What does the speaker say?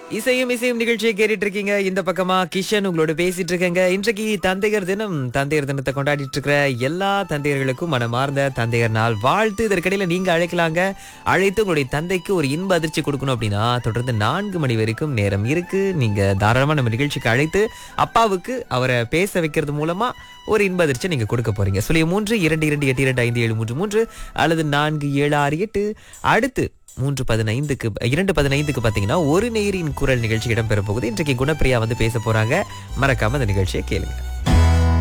இசையும் இசையும் நிகழ்ச்சியை கேட்டுட்டு இருக்கீங்க இந்த பக்கமா கிஷன் உங்களோட பேசிட்டு இருக்கேங்க இன்றைக்கு தந்தையர் தினம் தந்தையர் தினத்தை கொண்டாடிட்டு இருக்கிற எல்லா தந்தையர்களுக்கும் மனமார்ந்த தந்தையர் நாள் வாழ்த்து இதற்கிடையில நீங்க அழைக்கலாங்க அழைத்து உங்களுடைய தந்தைக்கு ஒரு இன்ப அதிர்ச்சி கொடுக்கணும் அப்படின்னா தொடர்ந்து நான்கு மணி வரைக்கும் நேரம் இருக்கு நீங்க தாராளமா நம்ம நிகழ்ச்சிக்கு அழைத்து அப்பாவுக்கு அவரை பேச வைக்கிறது மூலமா ஒரு இன்ப அதிர்ச்சி நீங்க கொடுக்க போறீங்க சொல்லி மூன்று இரண்டு இரண்டு எட்டு இரண்டு ஐந்து ஏழு மூன்று மூன்று அல்லது நான்கு ஏழு ஆறு எட்டு அடுத்து மூன்று பதினைந்துக்கு இரண்டு பதினைந்துக்கு பார்த்தீங்கன்னா ஒரு நேரின் குரல் நிகழ்ச்சி இடம்பெற போகுது இன்றைக்கு குணப்பிரியா வந்து பேச போறாங்க மறக்காம அந்த நிகழ்ச்சியை கேளுங்க